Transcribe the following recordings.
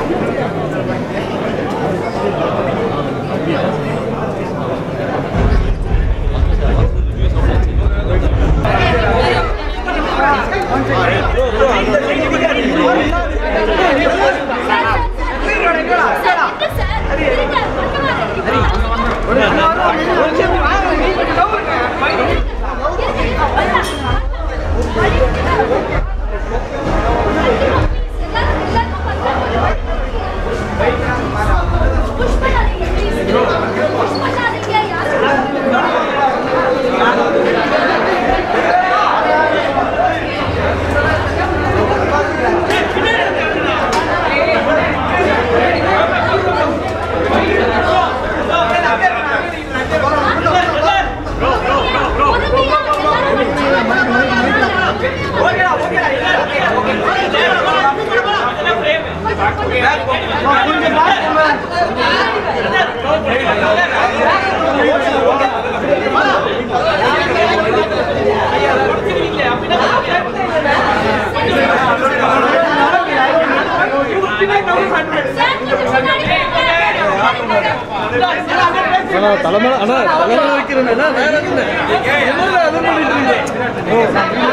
ஆனா தலைமை ஆனா தலைமை வைக்கிறேன்னா வேற எதுவும் இல்லை. என்னடா அது பண்ணிட்டு இருக்கீங்க?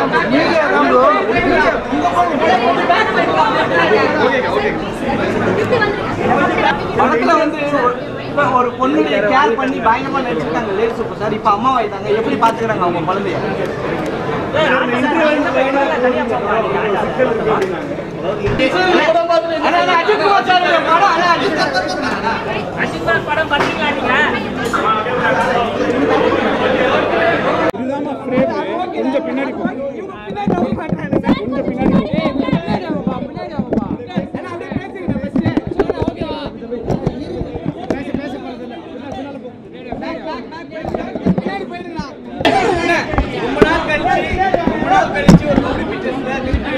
படத்துல வந்து இப்ப ஒரு பொண்ணுடைய கேர் பண்ணி பயங்கரமா நடிச்சிருக்காங்க லேடி சூப்பர் ஸ்டார் இப்ப அம்மா ஆயிட்டாங்க எப்படி பாத்துக்கிறாங்க அவங்க குழந்தைய ஆனா, ஆனா அஜித் குமார் சார் படம் ஆனா அஜித் ரொம்ப நாள் கழிச்சு ரொம்ப நாள் கழிச்சு ஒரு மூவி பிக்சர்ஸ்ல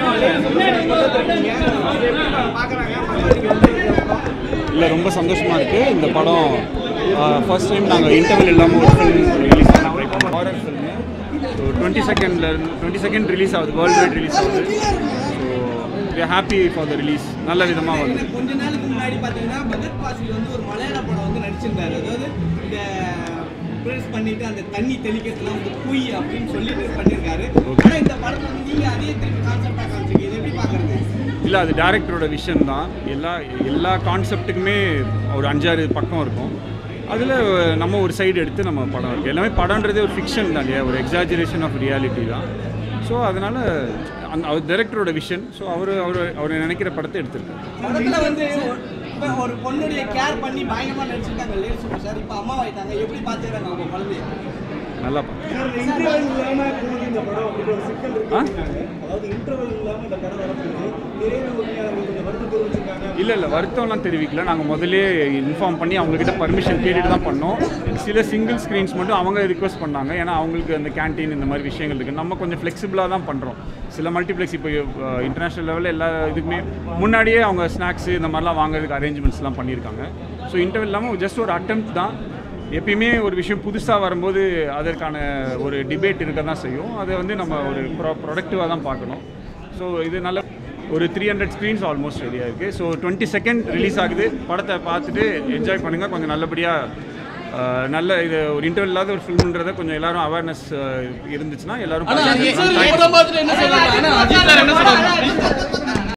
பாக்குறாங்க இல்லை ரொம்ப சந்தோஷமாக இருக்குது இந்த படம் ஃபர்ஸ்ட் டைம் நாங்கள் இன்டர்வல் இல்லாமல் ஒரு ஃபிலிம் ரிலீஸ் பண்ணோம் ஹாரர் ஃபில்மு ஸோ டுவெண்ட்டி செகண்டில் டுவெண்ட்டி செகண்ட் ரிலீஸ் ஆகுது வேர்ல்டு வைட் ரிலீஸ் ஆகுது so we happy for the release நல்ல விதமாக வருது கொஞ்ச நாளுக்கு முன்னாடி பாத்தீங்கன்னா பகத் பாசில் வந்து ஒரு மலையாள படம் வந்து நடிச்சிருந்தாரு அதாவது இந்த ப்ரெஸ் பண்ணிட்டு அந்த தண்ணி தெளிக்கிறதுலாம் வந்து பொய் அப்படின்னு சொல்லிட்டு பண்ணியிருக்காரு ஆனா இந்த படத்துல வந்து நீங்க அதே திருப்பி கான்செப்டா காமிச்சிருக்கீங்க இதை எப்படி பாக்குறது இல்லை அது டேரக்டரோட விஷன் தான் எல்லா எல்லா கான்செப்ட்டுக்குமே ஒரு அஞ்சாறு பக்கம் இருக்கும் அதில் நம்ம ஒரு சைடு எடுத்து நம்ம படம் இருக்குது எல்லாமே படம்ன்றதே ஒரு ஃபிக்ஷன் தான் இல்லையா ஒரு எக்ஸாஜரேஷன் ஆஃப் ரியாலிட்டி தான் ஸோ அதனால் அந்த அவர் டைரக்டரோட விஷன் ஸோ அவர் அவர் அவர் நினைக்கிற படத்தை எடுத்திருக்காரு படத்துல வந்து இப்ப ஒரு பொண்ணுடைய கேர் பண்ணி பயங்கரமா நடிச்சிருக்காங்க லேடி சூப்பர் ஸ்டார் இப்ப அம்மா ஆயிட்டாங்க எப்படி பாத்துக்கிறாங்க அவங்க குழந்தைய நல்லா பார்த்து ஆ இல்லை இல்லை வருத்தம்லாம் தெரிவிக்கல நாங்கள் முதல்லே இன்ஃபார்ம் பண்ணி அவங்கக்கிட்ட பர்மிஷன் கேட்டுட்டு தான் பண்ணோம் சில சிங்கிள் ஸ்க்ரீன்ஸ் மட்டும் அவங்க ரிக்வஸ்ட் பண்ணாங்க ஏன்னா அவங்களுக்கு அந்த கேண்டீன் இந்த மாதிரி விஷயங்கள் இருக்குது நம்ம கொஞ்சம் ஃப்ளெக்சிபிளாக தான் பண்ணுறோம் சில மல்டிப்ளெக்ஸ் இப்போ இன்டர்நேஷ்னல் லெவலில் எல்லா இதுக்குமே முன்னாடியே அவங்க ஸ்நாக்ஸு இந்த மாதிரிலாம் வாங்குறதுக்கு அரேஞ்ச்மெண்ட்ஸ்லாம் பண்ணியிருக்காங்க ஸோ இன்டர்வல் இல்லாமல் ஜஸ்ட் ஒரு அட்டெம்ப்ட் தான் எப்பயுமே ஒரு விஷயம் புதுசாக வரும்போது அதற்கான ஒரு டிபேட் இருக்க தான் செய்யும் அதை வந்து நம்ம ஒரு ப்ரொ ப்ரொடக்டிவாக தான் பார்க்கணும் ஸோ இது நல்ல ஒரு த்ரீ ஹண்ட்ரட் ஸ்க்ரீன்ஸ் ஆல்மோஸ்ட் ரெடியாக இருக்குது ஸோ டுவெண்ட்டி செகண்ட் ரிலீஸ் ஆகுது படத்தை பார்த்துட்டு என்ஜாய் பண்ணுங்கள் கொஞ்சம் நல்லபடியாக நல்ல இது ஒரு இன்டர்வல் இல்லாத ஒரு ஃபில்ம்ன்றதை கொஞ்சம் எல்லாரும் அவேர்னஸ் இருந்துச்சுன்னா எல்லாரும் ஆனா பார்த்து அஜித் சார் படம் பார்த்துட்டு என்ன சொல்றாங்க ஆனா அஜித் சார் என்ன சொல்றாங்க